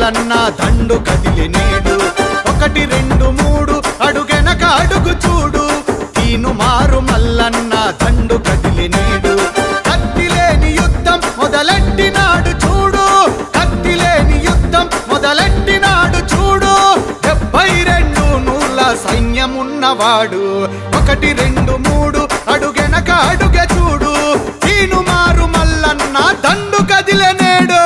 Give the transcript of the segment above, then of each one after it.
మల్లన్న దండు కదిలి నేడు ఒకటి రెండు మూడు అడుగెనక అడుగు చూడు తీను మారు మల్లన్న దండు కదిలి నేడు కత్తి లేని యుద్ధం మొదలెట్టినాడు చూడు కత్తి లేని యుద్ధం మొదలెట్టినాడు చూడు డెబ్బై రెండు నూల సైన్యమున్నవాడు ఒకటి రెండు మూడు అడుగెనక అడుగె చూడు తీను మారు మల్లన్న దండు కదిలే నేడు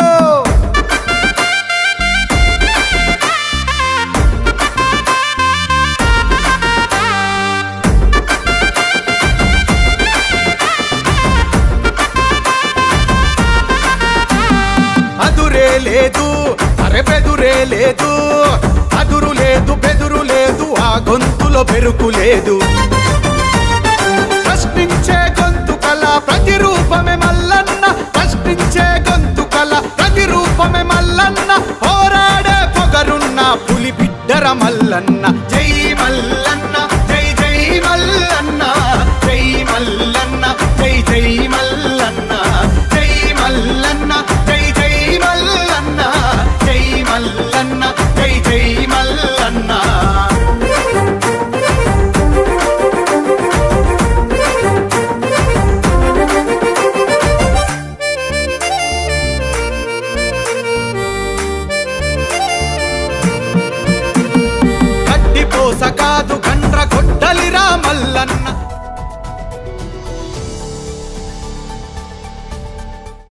అదురే లేదు అరెబెదురే లేదు అదురు లేదు బెదురు లేదు ఆ గొంతులో పెరుకు లేదు ప్రశ్నించే గొంతు కల ప్రతిరూపమే మల్లన్న ప్రశ్నించే గొంతు కల ప్రతిరూపమే మల్లన్న పోరాడే పొగరున్న పులి బిడ్డర మల్లన్న